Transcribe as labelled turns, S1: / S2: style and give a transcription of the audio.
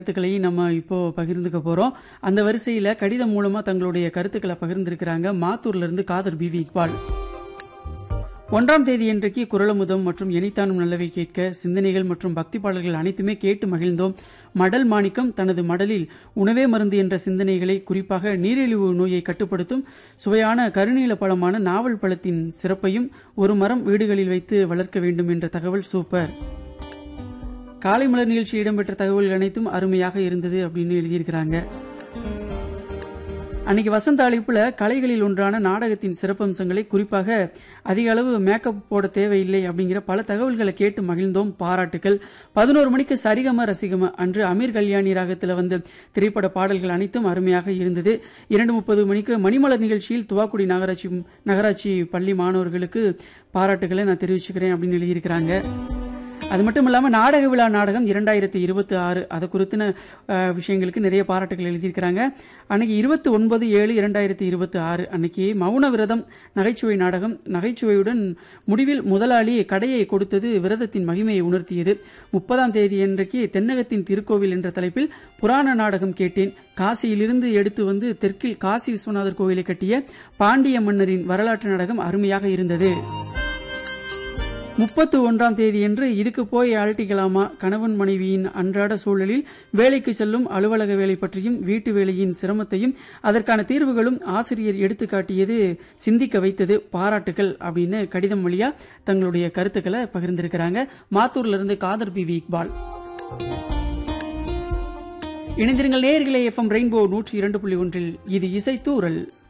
S1: கருத்துக்களையும் நம்ம இப்போ பகிர்ந்துக்க போறோம் அந்த வரிசையில கடிதம் மூலமா தங்களுடைய கருத்துக்களை பகிர்ந்திருக்கிறாங்க மாத்தூர்ல இருந்து காதர் பிவி இக்பால் ஒன்றாம் தேதி இன்றைக்கு குரலமுதம் மற்றும் எனித்தானும் நல்லவை கேட்க சிந்தனைகள் மற்றும் பக்தி பாடல்கள் அனைத்துமே கேட்டு மகிழ்ந்தோம் மடல் மாணிக்கம் தனது மடலில் உணவே மருந்து என்ற சிந்தனைகளை குறிப்பாக நீரிழிவு நோயை கட்டுப்படுத்தும் சுவையான கருநீல பழமான நாவல் பழத்தின் சிறப்பையும் ஒரு மரம் வீடுகளில் வைத்து வளர்க்க வேண்டும் என்ற தகவல் சூப்பர் காலை மலர் நிகழ்ச்சி இடம்பெற்ற தகவல்கள் அனைத்தும் அருமையாக இருந்தது அப்படின்னு எழுதியிருக்கிறாங்க அன்னைக்கு வசந்த அழைப்புல கலைகளில் ஒன்றான நாடகத்தின் சிறப்பம்சங்களை குறிப்பாக அதிக அளவு மேக்கப் போட தேவையில்லை அப்படிங்கிற பல தகவல்களை கேட்டு மகிழ்ந்தோம் பாராட்டுக்கள் பதினோரு மணிக்கு சரிகம ரசிகம அன்று அமீர் கல்யாணி ராகத்தில் வந்த திரைப்பட பாடல்கள் அனைத்தும் அருமையாக இருந்தது இரண்டு முப்பது மணிக்கு மணிமலர் நிகழ்ச்சியில் துவாக்குடி நகராட்சி நகராட்சி பள்ளி மாணவர்களுக்கு பாராட்டுகளை நான் தெரிவிச்சுக்கிறேன் அப்படின்னு எழுதியிருக்கிறாங்க அது மட்டும் இல்லாமல் நாடக விழா நாடகம் இரண்டாயிரத்தி இருபத்தி ஆறு அதை குறித்தின அஹ், விஷயங்களுக்கு நிறைய பாராட்டுகள் எழுதியிருக்கிறாங்க அன்னைக்கு இருபத்தி ஒன்பது ஏழு இரண்டாயிரத்தி இருபத்தி ஆறு அன்னைக்கு மௌன விரதம் நகைச்சுவை நாடகம் நகைச்சுவையுடன் முடிவில் முதலாளி கடையை கொடுத்தது விரதத்தின் மகிமையை உணர்த்தியது முப்பதாம் தேதி அன்றைக்கு தென்னகத்தின் திருக்கோவில் என்ற தலைப்பில் புராண நாடகம் கேட்டேன் காசியிலிருந்து எடுத்து வந்து தெற்கில் காசி விஸ்வநாதர் கோவிலை கட்டிய பாண்டிய மன்னரின் வரலாற்று நாடகம் அருமையாக இருந்தது முப்பத்து ஒன்றாம் தேதியன்று இதுக்கு போய் அழட்டிக்கலாமா கணவன் மனைவியின் அன்றாட சூழலில் வேலைக்கு செல்லும் அலுவலக வேலை பற்றியும் வீட்டு வேலையின் சிரமத்தையும் அதற்கான தீர்வுகளும் ஆசிரியர் எடுத்துக்காட்டியது சிந்திக்க வைத்தது பாராட்டுகள் அப்படின்னு கடிதம் வழியா தங்களுடைய கருத்துக்களை பகிர்ந்திருக்கிறாங்க மாத்தூர்ல இருந்து காதர் பி வி இக்பால் இணைந்திருங்கள் நேயர்களே எஃப்எம் ரெயின்போ நூற்றி இரண்டு புள்ளி ஒன்றில் இது இசை தூரல்